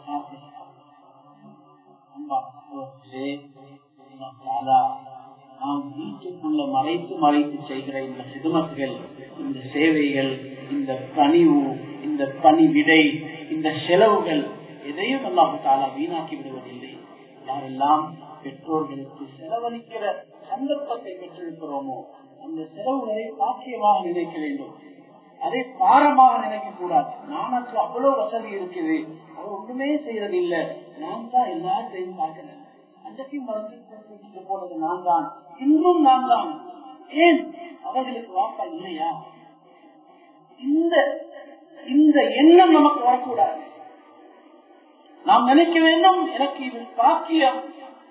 நாம் வீட்டுக்குள்ள மறைத்து மறைத்து செய்கிற இந்த சிதுமத்துகள் இந்த சேவைகள் இந்த பணிவு இந்த பணி விடை இந்த செலவுகள் எதையும் அல்லாஹு தாலா வீணாக்கி விடுவதில்லை யாரெல்லாம் பெற்றோர்களுக்கு செலவழிக்கிற சந்தர்ப்பத்தை பெற்றிருக்கிறோமோ அந்த செலவுகளை சாத்தியமாக நினைக்க வேண்டும் அதை பாரமாக நினைக்க கூடாது நானுக்கு அவ்வளவு வசதி இருக்குது அவர் ஒண்ணுமே செய்யறது இல்ல நான் தான் எல்லாத்தையும் பார்க்கிறேன் அன்றைக்கு மருந்து போனது நான் தான் இன்னும் நான் தான் ஏன் அவர்களுக்கு வாப்பா இல்லையா இந்த இந்த எண்ணம் நமக்கு வரக்கூடாது நாம் நினைக்க வேண்டும் எனக்கு இது பாக்கியம்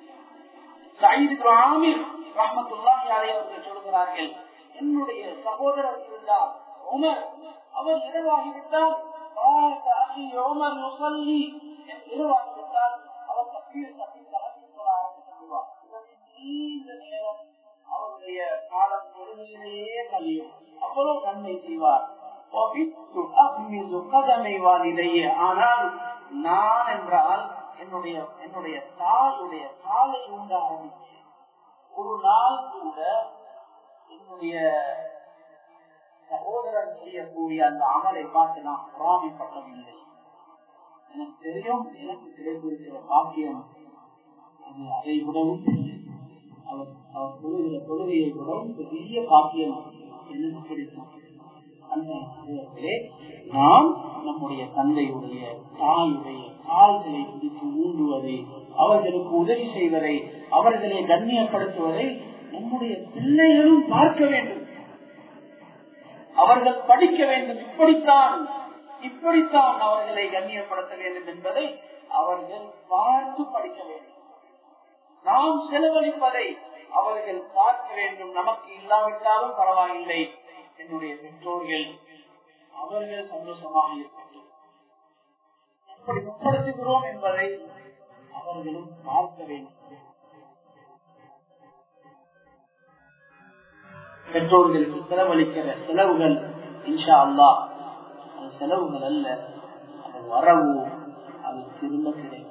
ஆமீர் ரஹமத்துல்லாஹி அலைஹி அவர்கள் சொல்கிறார்கள் என்னுடைய சகோதரர் இருந்தார் உமர் அவர் இரவாகிவிட்டால் உமர் முசல்லி இரவாகிவிட்டால் அவர் தப்பீர் நீண்ட நேரம் அவருடைய காலம் பொறுமையிலேயே கழியும் அவ்வளவு நன்மை செய்வார் ஆனால் நான் என்றால் என்னுடைய என்னுடைய தாயுடைய காலை உண்ட ஆரம்பித்தேன் ஒரு நாள் கூட என்னுடைய சகோதரர் செய்யக்கூடிய அந்த அமலை பார்த்து நான் பொறாமைப்பட்டதில்லை எனக்கு தெரியும் எனக்கு கிடைத்திருக்கிற பாக்கியம் அது அதை விடவும் அவர் அவர் தொழுகிற தொழுகையை விடவும் பெரிய பாக்கியம் எனக்கு கிடைக்கும் அந்த நாம் நம்முடைய தந்தையுடைய தாயுடைய கால்களை பிடித்து ஊண்டுவதை அவர்களுக்கு உதவி செய்வதை அவர்களை கண்ணியப்படுத்துவதை நம்முடைய பிள்ளைகளும் பார்க்க வேண்டும் அவர்கள் படிக்க வேண்டும் இப்படித்தான் இப்படித்தான் அவர்களை கண்ணியப்படுத்த வேண்டும் என்பதை அவர்கள் பார்த்து படிக்க வேண்டும் நாம் செலவழிப்பதை அவர்கள் பார்க்க வேண்டும் நமக்கு இல்லாவிட்டாலும் பரவாயில்லை என்னுடைய பெற்றோர்கள் அவர்கள் சந்தோஷமாக இருக்கட்டும் எப்படி முற்படுத்துகிறோம் என்பதை அவர்களும் பார்க்க வேண்டும் பெற்றோர்களுக்கு செலவழிக்கிற செலவுகள் இன்ஷா அல்லா அது செலவுகள் அல்ல அது வரவு அது திரும்ப கிடைக்கும்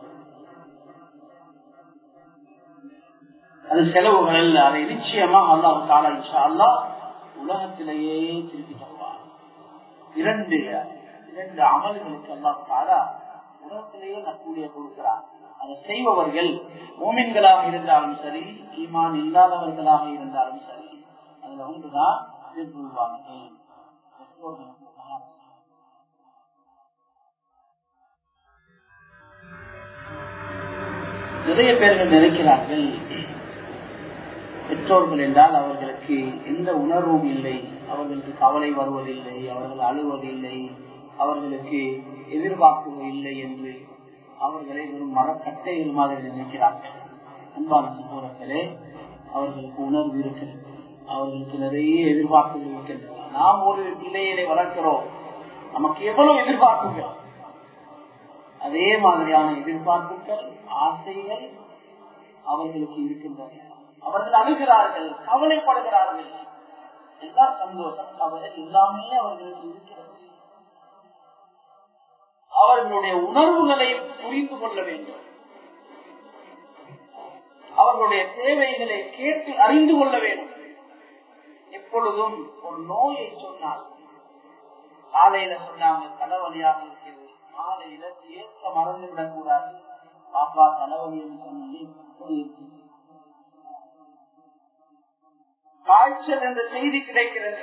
அது செலவுகள் அல்ல அதை நிச்சயமா அல்லாஹ் தாலா இன்ஷா அல்லா உலகத்திலேயே திருப்பி தருவார் இரண்டு இரண்டு அமல்களுக்கு அல்லாஹ் தாலா உலகத்திலேயே நற்கூலிய கொடுக்கிறார் அதை செய்பவர்கள் மோமின்களாக இருந்தாலும் சரி ஈமான் இல்லாதவர்களாக இருந்தாலும் சரி அதுல ஒன்றுதான் எதிர்கொள்வார்கள் பெற்றோர்களுக்கு உபகாரம் நிறைய பேர்கள் நினைக்கிறார்கள் பெற்றோர்கள் என்றால் அவர்களுக்கு எந்த உணர்வும் இல்லை அவர்களுக்கு கவலை வருவதில்லை அவர்கள் அழுவதில்லை அவர்களுக்கு எதிர்பார்ப்பு இல்லை என்று அவர்களை வெறும் மரக்கட்டைகள் மாதிரி நினைக்கிறார்கள் அன்பான சகோதரர்களே அவர்களுக்கு உணர்வு இருக்கிறது அவர்களுக்கு நிறைய எதிர்பார்ப்புகள் இருக்கின்றன நாம் ஒரு பிள்ளையை வளர்க்கிறோம் நமக்கு எவ்வளவு எதிர்பார்ப்புகள் அதே மாதிரியான எதிர்பார்ப்புகள் ஆசைகள் அவர்களுக்கு இருக்கின்றன அவர்கள் அழுகிறார்கள் கவலைப்படுகிறார்கள் எல்லா சந்தோஷம் கவலை எல்லாமே அவர்களுக்கு இருக்கிறது அவர்களுடைய உணர்வுகளை புரிந்து கொள்ள வேண்டும் அவர்களுடைய தேவைகளை கேட்டு அறிந்து கொள்ள வேண்டும் எப்பொழுதும் ஒரு நோயை சொன்னால் காலையில சொன்னாங்க தலைவலியாக இருக்கிறது மாலையில ஏற்க மறந்து விடக்கூடாது பாப்பா தலைவலி என்று சொன்னி காய்ச்சல் என்ற செய்தி கிடைக்கிறது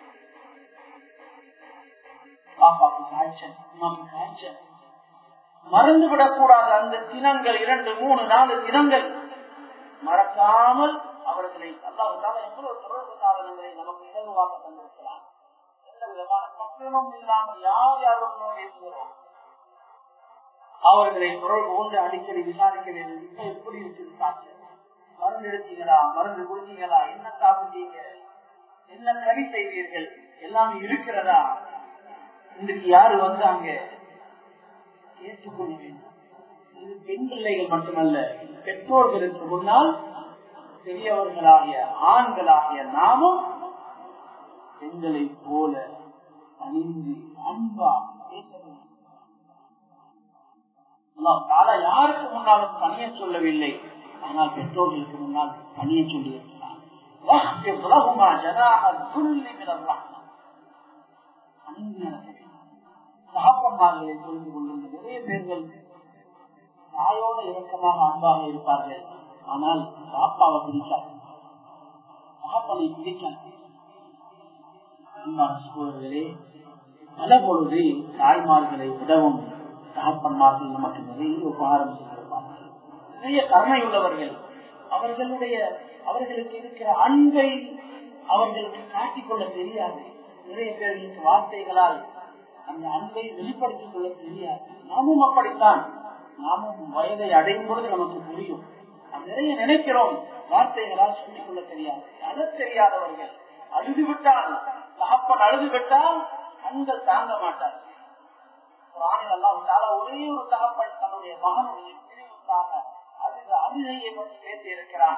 பாப்பாக்கு காய்ச்சல் அம்மாக்கு காய்ச்சல் மறந்து விடக்கூடாது அந்த தினங்கள் இரண்டு மூணு நாலு தினங்கள் மறக்காமல் அவர்களை அல்லாவிட்டால எவ்வளவு தொடர்பு சாதனங்களை நமக்கு இலகுவாக தந்திருக்கிறார் எந்த விதமான பக்கமும் இல்லாமல் யார் யாரும் பேசுகிறோம் அவர்களை தொடர்பு கொண்டு அடிக்கடி விசாரிக்க வேண்டும் இப்ப எப்படி இருக்குது காய்ச்சல் மருந்து எடுத்தீங்களா மருந்து குடிச்சீங்களா என்ன சாப்பிட்டீங்க என்ன கறி செய்வீர்கள் எல்லாமே இருக்கிறதா இன்றைக்கு யாரு வந்தாங்க ஏற்றுக்கொள்ள வேண்டும் இது பெண் பிள்ளைகள் மட்டுமல்ல பெற்றோர்களுக்கு முன்னால் பெரியவர்களாகிய ஆண்களாகிய நாமும் பெண்களை போல அணிந்து அன்பா பேச வேண்டும் யாருக்கு முன்னாலும் பணிய சொல்லவில்லை ஆனால் பெற்றோர்களுக்கு முன்னால் பணிய சொல்லியிருக்கிறார் சகப்பன்மார்களை புரிந்து கொள்ளும் நிறைய பேர்கள் தாயோட இறக்கமாக அன்பாக இருப்பார்கள் ஆனால் பாப்பாவை பிடிக்காது பாப்பனை பிடிக்காது அன்பான சகோதரர்களே பல பொழுது தாய்மார்களை உதவும் தகப்பன்மார்கள் நமக்கு நிறைய உபகாரம் செய்திருப்பார்கள் நிறைய கருணை உள்ளவர்கள் அவர்களுடைய அவர்களுக்கு இருக்கிற அன்பை அவர்களுக்கு காட்டிக்கொள்ள தெரியாது நிறைய பேர்களுக்கு வார்த்தைகளால் அந்த அன்பை வெளிப்படுத்திக் கொள்ள தெரியாது நாமும் அப்படித்தான் நாமும் வயதை அடையும் பொழுது நமக்கு புரியும் நாம் நிறைய நினைக்கிறோம் வார்த்தைகளால் சொல்லிக் கொள்ள தெரியாது அழ தெரியாதவர்கள் அழுது விட்டால் தகப்பன் அழுது விட்டால் கண்கள் தாங்க மாட்டார் ஒரே ஒரு தகப்பன் தன்னுடைய மகனுடைய பிரிவுக்காக அழுது அழுகையை பற்றி பேசி இருக்கிறான்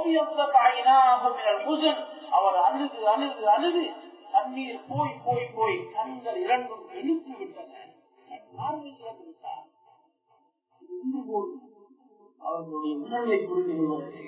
அவர் அழுது அழுது அழுது தண்ணீர் போய் போய் போய் கண்கள் இரண்டும் எழுத்து விட்டன விட்டார் அவர்களுடைய உணர்வை புரிந்து கொள்வதற்கு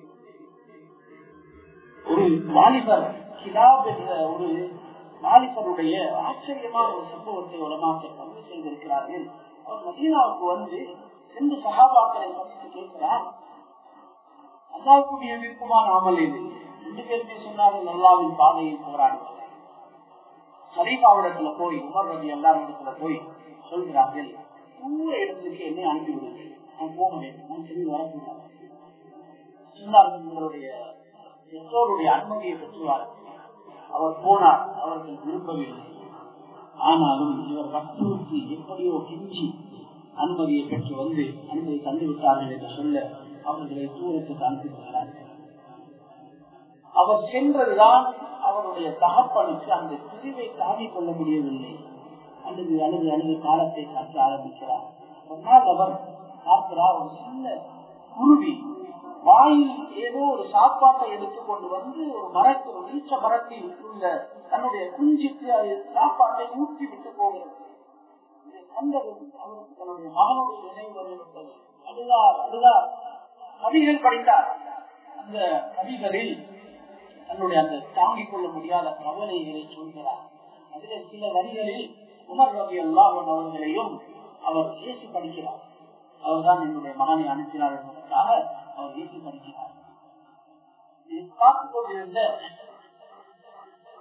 ஒரு வாலிபர் கிலாப் என்ற ஒரு வாலிபருடைய ஆச்சரியமான ஒரு சம்பவத்தை உலமாக்க பதிவு செய்திருக்கிறார்கள் அவர் மதீனாவுக்கு வந்து சென்று சகாபாக்களை சந்தித்து கேட்கிறார் அல்லாவுக்குரிய விருப்பமான அமல் இது ரெண்டு பேருமே சொன்னார்கள் அல்லாவின் பாதையில் போராடுவார்கள் ஹரீஃபாவிடத்துல போய் உமர் ரவி எல்லாரும் இடத்துல போய் சொல்கிறார்கள் தூர இடத்துக்கு என்னை அனுப்பிவிடுங்கள் நான் போக வேண்டும் நான் திரும்பி வரக்கூடாது சொன்னார்கள் உங்களுடைய பெற்றோருடைய அனுமதியை பெற்றுவார்கள் அவர் போனார் அவர்கள் விரும்பவில்லை ஆனாலும் இவர் வற்புறுத்தி எப்படியோ கிஞ்சி அனுமதியை பெற்று வந்து அனுமதி தந்து விட்டார்கள் என்று சொல்ல அவர்களை தூரத்துக்கு அனுப்பிவிட்டார்கள் அவர் சென்றதுதான் அவருடைய தகப்பனுக்கு அந்த பிரிவை தாங்கிக் கொள்ள முடியவில்லை அழுது அழுது அழுது காலத்தை காட்ட ஆரம்பிக்கிறார் ஒரு நாள் அவர் பார்க்கிறார் ஒரு சின்ன குருவி வாயில் ஏதோ ஒரு சாப்பாட்டை எடுத்துக்கொண்டு வந்து ஒரு மரத்து ஒரு நீச்ச மரத்தில் உள்ள தன்னுடைய குஞ்சுக்கு அது சாப்பாட்டை ஊற்றி விட்டு போகிறது இதை கண்டதும் அவருக்கு தன்னுடைய மகனுடைய நினைவு வந்துவிட்டது அழுதார் அழுதார் கவிகள் படித்தார் அந்த கவிகளில் தன்னுடைய அந்த தாங்கிக் கொள்ள முடியாத கவலைகளை சொல்கிறார் அதில் சில வரிகளில் உமர் ரவி அல்லாஹ் அவர்களையும் அவர் ஏசி படிக்கிறார் அவர்தான் என்னுடைய மகனை அனுப்பினார் என்பதற்காக அவர் ஏசி படிக்கிறார் பார்த்துக் கொண்டிருந்த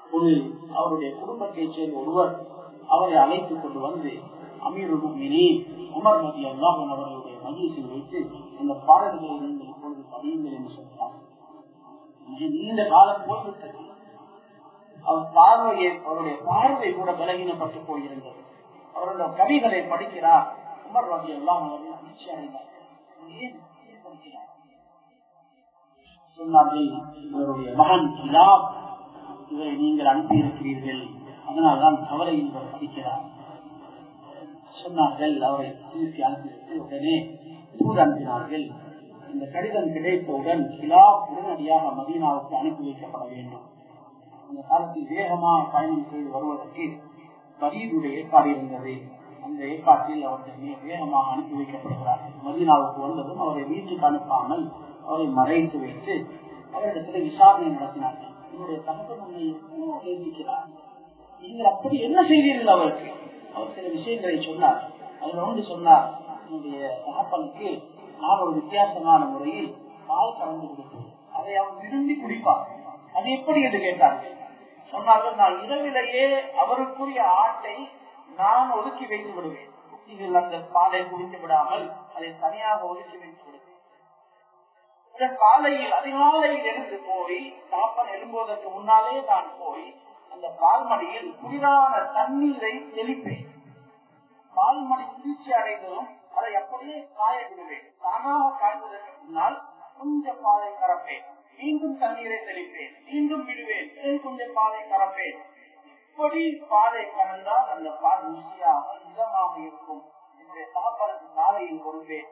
ஒரு அவருடைய குடும்பத்தைச் சேர்ந்த ஒருவர் அவரை அழைத்துக் கொண்டு வந்து அமீருமினே உமர் நபி அல்லாஹன் அவர்களுடைய மகிழ்ச்சியில் வைத்து அந்த பாடல்களை நீங்கள் இப்பொழுது படியுங்கள் என்று சொன்னார் நீண்ட காலம் போய்விட்டது அவர் பார்வையை அவருடைய பார்வை கூட பலகீனப்பட்டு போயிருந்தது அவருடைய கவிகளை படிக்கிறார் உமர் ரவி எல்லாம் அவர்கள் அதிர்ச்சி அடைந்தார்கள் ஏன் ஏன் படிக்கிறார் சொன்னார்கள் இவருடைய மகன் கிலாப் இவரை நீங்கள் அனுப்பியிருக்கிறீர்கள் அதனால்தான் கவலை இவர் படிக்கிறார் சொன்னார்கள் அவரை திருப்பி அனுப்பிவிட்டு உடனே தூது அனுப்பினார்கள் இந்த கடிதம் கிடைத்தவுடன் கிலாப் உடனடியாக மதீனாவுக்கு அனுப்பி வைக்கப்பட வேண்டும் அந்த காலத்தில் வேகமாக பயணம் செய்து வருவதற்கு பரீதுடைய ஏற்பாடு இருந்தது அந்த ஏற்பாட்டில் அவர்கள் மிக வேகமாக அனுப்பி வைக்கப்படுகிறார் மதீனாவுக்கு வந்ததும் அவரை வீட்டுக்கு அனுப்பாமல் அவரை மறைத்து வைத்து அவரிடத்தில் விசாரணை நடத்தினார்கள் என்னுடைய தகவல் உண்மை எவ்வளவு நேசிக்கிறார் நீங்கள் அப்படி என்ன செய்வீர்கள் அவருக்கு அவர் சில விஷயங்களை சொன்னார் அதில் ஒன்று சொன்னார் என்னுடைய தகப்பனுக்கு நான் ஒரு வித்தியாசமான முறையில் பால் கலந்து கொடுப்பேன் அதை அவர் விரும்பி குடிப்பார் அது எப்படி என்று கேட்டார்கள் சொன்னார்கள் நான் இரவிலேயே அவருக்குரிய ஆட்டை நான் ஒதுக்கி வைத்து விடுவேன் குட்டிகள் அந்த பாலை குடித்து விடாமல் அதை தனியாக ஒதுக்கி வைத்து விடுவேன் காலையில் அதிகாலையில் எழுந்து போய் தாப்பன் எழும்புவதற்கு முன்னாலே நான் போய் அந்த பால்மடியில் குளிரான தண்ணீரை தெளிப்பேன் பால்மடி குளிர்ச்சி அடைந்ததும் அதை அப்படியே காய விடுவேன் தானாக காய்ந்ததற்கு முன்னால் கொஞ்சம் பாலை கறப்பேன் மீண்டும் தண்ணீரை தெளிப்பேன் மீண்டும் விடுவேன் கொஞ்சம் பாலை கறப்பேன் இப்படி பாலை கறந்தால் அந்த பால் ருசியாக இதமாக இருக்கும் என்னுடைய தாப்பனுக்கு காலையில் கொடுப்பேன்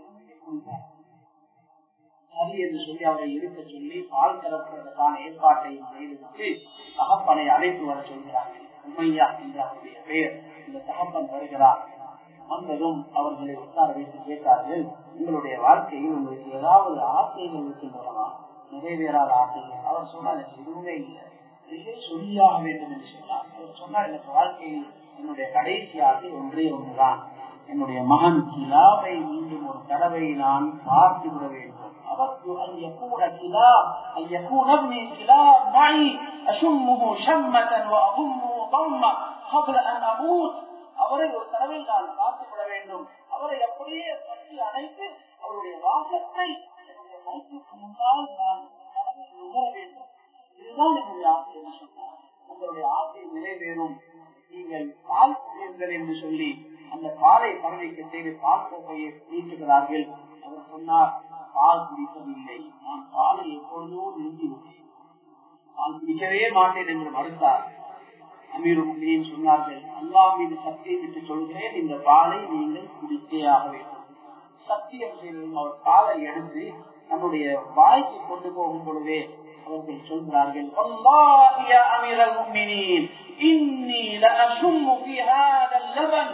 சரி என்று சொல்லி அவரை இருக்க சொல்லி பால் கலப்பதற்கான ஏற்பாட்டையும் செய்துவிட்டு தகப்பனை அழைத்து வர சொல்கிறார்கள் உண்மையா என்ற அவருடைய பெயர் இந்த தகப்பன் வருகிறார் வந்ததும் அவர்களை உட்கார வைத்து கேட்டார்கள் உங்களுடைய வாழ்க்கையில் உங்களுக்கு ஏதாவது ஆசைகள் இருக்கின்றனவா நிறைவேறாத ஆசைகள் அவர் சொன்னார் எதுவுமே இல்லை இதை சொல்லியாக வேண்டும் என்று சொன்னார் அவர் சொன்னார் எனக்கு வாழ்க்கையில் என்னுடைய கடைசி ஆசை ஒன்றே ஒன்றுதான் என்னுடைய மகன் கிலாவை மீண்டும் ஒரு தடவை நான் பார்த்து விட வேண்டும் أردت أن يكون كلاب أن يكون ابني كلاب معي أشمه شمة وأضمه ضمة قبل أن أموت அவரை ஒரு தடவை நான் பார்த்துவிட வேண்டும் அவரை அப்படியே பற்றி அணைத்து அவருடைய வாசத்தை என்னுடைய மௌத்துக்கு முன்னால் நான் உணர வேண்டும் இதுதான் என்னுடைய ஆசை என்று சொன்னார் உங்களுடைய ஆசை நிறைவேறும் நீங்கள் பால் குடியுங்கள் என்று சொல்லி அந்த பாலை பறவைக்க செய்து பால் கோப்பையை நீட்டுகிறார்கள் அவர் சொன்னார் பால் குடிப்பதில்லை நான் பாலை எப்பொழுதோ நிறுத்திவிட்டேன் பால் குடிக்கவே மாட்டேன் என்று மறுத்தார் அமீருமுகையும் சொன்னார்கள் அல்லா மீது சத்தியம் விட்டு சொல்கிறேன் இந்த பாலை நீங்கள் குடித்தே ஆக வேண்டும் சத்தியம் செய்ததும் அவர் பாலை எடுத்து தன்னுடைய வாய்க்கு கொண்டு போகும் பொழுதே அவர்கள் சொல்கிறார்கள் அமீரல் முக்மினின் இன்னி لأشم في هذا اللبن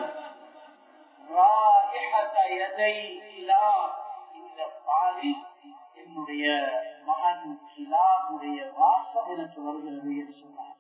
رائحة يدي الله இந்த பாலில் என்னுடைய மகன் கிலாவுடைய வாசம் எனக்கு வருகிறது என்று சொன்னார்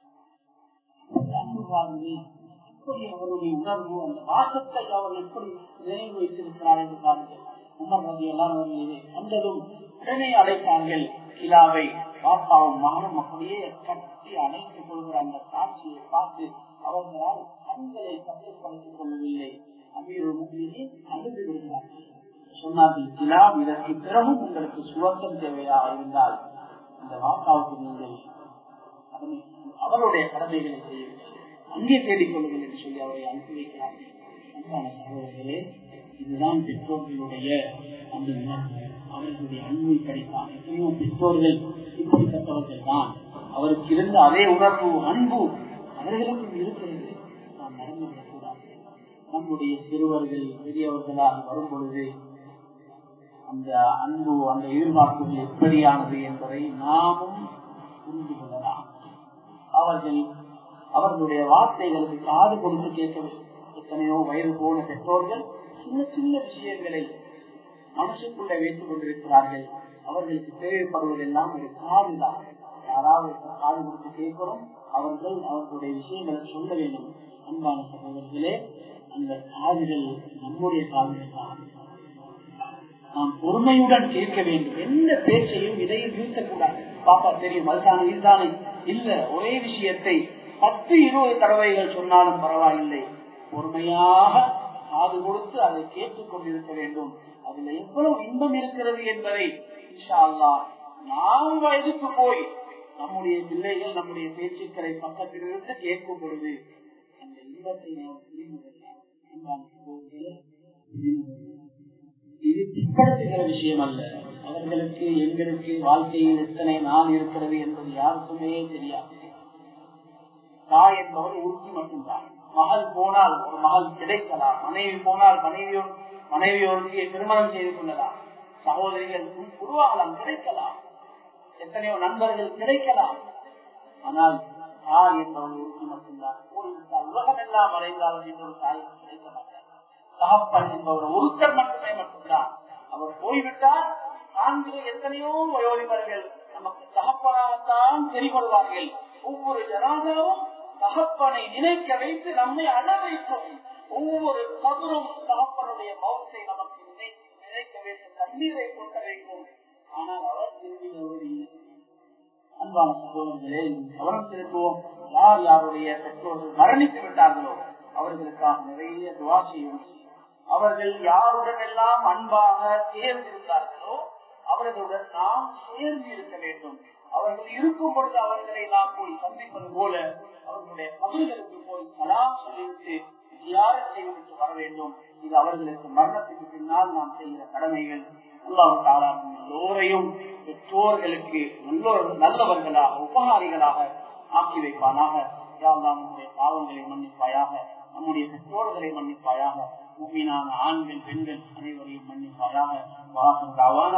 எப்படி அவருடைய உணர்வு அந்த வாசத்தை அவர் எப்படி நினைவு வைத்திருக்கிறார் என்று பாருங்கள் உமர் ரவி எல்லாம் வந்ததும் உடனே அழைத்தார்கள் கிலாவை பாப்பாவும் மகனும் அப்படியே கட்டி அணைத்துக் கொள்கிற அந்த காட்சியை பார்த்து அவர்களால் கண்களை கட்டுப்படுத்திக் கொள்ளவில்லை அமீர் முகிலே அழுது விடுகிறார்கள் சொன்னார்கள் கிலாம் இதற்கு பிறகும் உங்களுக்கு சுவர்க்கம் தேவையாக இருந்தால் இந்த வாக்காவுக்கு நீங்கள் அவருடைய கடமைகளை செய்யுங்கள் அங்கே தேடிக் கொள்ளுங்கள் என்று சொல்லி அவரை அனுப்பி வைக்கிறார்கள் அன்பான சகோதரர்களே இதுதான் பெற்றோர்களுடைய அந்த உணர்வு அவர்களுடைய அன்பை படித்தான் எத்தனையோ பெற்றோர்கள் இப்படிப்பட்டவர்கள் தான் அவருக்கு இருந்த அதே உணர்வு அன்பு அவர்களுக்கும் இருக்கிறது நாம் மறந்துவிடக்கூடாது நம்முடைய சிறுவர்கள் பெரியவர்களாக வரும் பொழுது அந்த அன்பு அந்த எதிர்பார்ப்புகள் எப்படியானது என்பதை நாமும் புரிந்து கொள்ளலாம் அவர்கள் அவர்களுடைய வார்த்தைகளுக்கு காது கொடுத்து கேட்கவில்லை எத்தனையோ வயது போன பெற்றோர்கள் சின்ன சின்ன விஷயங்களை மனசுக்குள்ள வைத்துக் கொண்டிருக்கிறார்கள் அவர்களுக்கு தேவைப்படுவதெல்லாம் ஒரு காதுதான் யாராவது காது கொடுத்து கேட்கிறோம் அவர்கள் அவர்களுடைய விஷயங்களை சொல்ல வேண்டும் அன்பான சகோதரர்களே அந்த காதுகள் நம்முடைய காதுகள் தான் நாம் பொறுமையுடன் கேட்க வேண்டும் எந்த பேச்சையும் இதையும் நிறுத்தக்கூடாது பாப்பா தெரியும் அதுதானே இதுதானே இல்ல ஒரே விஷயத்தை பத்து இருபது தடவைகள் சொன்னாலும் பரவாயில்லை பொறுமையாக காது கொடுத்து அதை கேட்டுக் கொண்டிருக்க வேண்டும் அதுல எவ்வளவு இன்பம் இருக்கிறது என்பதை இன்ஷா அல்லாஹ் நாம் வயதுக்கு போய் நம்முடைய பிள்ளைகள் நம்முடைய பேச்சுக்களை பக்கத்திலிருந்து கேட்கும் பொழுது அந்த இன்பத்தை நாம் புரிந்துகொள்ளலாம். அன்பான சகோதரர்களே, இது பிற்படுத்துகிற விஷயம் அல்ல அவர்களுக்கு எங்களுக்கு வாழ்க்கையில் எத்தனை நாள் இருக்கிறது என்பது யாருக்குமே தெரியாது தாய் என்பவர் உறுதி மட்டும்தான் மகள் போனால் ஒரு மகள் கிடைக்கலாம் மனைவி போனால் மனைவியோடு மனைவியோருக்கு திருமணம் செய்து கொள்ளலாம் சகோதரிகள் உருவாகலாம் கிடைக்கலாம் எத்தனையோ நண்பர்கள் கிடைக்கலாம் ஆனால் தாய் என்பவர் உறுதி மட்டும்தான் போய்விட்டால் உலகம் எல்லாம் மறைந்தாலும் இன்னொரு தாய் கிடைக்க மாட்டார் தகப்பன் என்பவர் ஒருத்தர் மட்டுமே மட்டும்தான் அவர் போய்விட்டால் ஆண்கள் எத்தனையோ வயோதிபர்கள் நமக்கு தகப்பனாகத்தான் தெரிபடுவார்கள் ஒவ்வொரு ஜனாதாவும் தகப்பனை நினைக்க வைத்து நம்மை அழ வைக்கும் ஒவ்வொரு கபரும் தகப்பனுடைய மௌத்தை நமக்கு நினைத்து நினைக்க வைத்து தண்ணீரை கொட்ட வைக்கும் ஆனால் அவர் திரும்பினவர் இல்லை அன்பான சகோதரர்களே கவனம் செலுத்துவோம் யார் யாருடைய பெற்றோர்கள் மரணித்து விட்டார்களோ அவர்களுக்காக நிறைய துவா செய்யும் அவர்கள் யாருடன் எல்லாம் அன்பாக சேர்ந்திருந்தார்களோ அவர்களுடன் நாம் சேர்ந்து இருக்க வேண்டும் அவர்கள் இருக்கும் பொழுது அவர்களை நாம் போய் சந்திப்பது போல அவர்களுடைய பதில்களுக்கு போய் சலாம் சொல்லிவிட்டு தியாகம் செய்துவிட்டு வர வேண்டும் இது அவர்களுக்கு மரணத்துக்கு பின்னால் நாம் செய்கிற கடமைகள் அல்லாஹ் எல்லோரையும் பெற்றோர்களுக்கு நல்லோர்கள் நல்லவர்களாக உபகாரிகளாக ஆக்கி வைப்பானாக யாரெல்லாம் நம்முடைய பாவங்களை மன்னிப்பாயாக நம்முடைய பெற்றோர்களை மன்னிப்பாயாக உண்மையான ஆண்கள் பெண்கள் அனைவரையும் மன்னிப்பாயாக வாசம்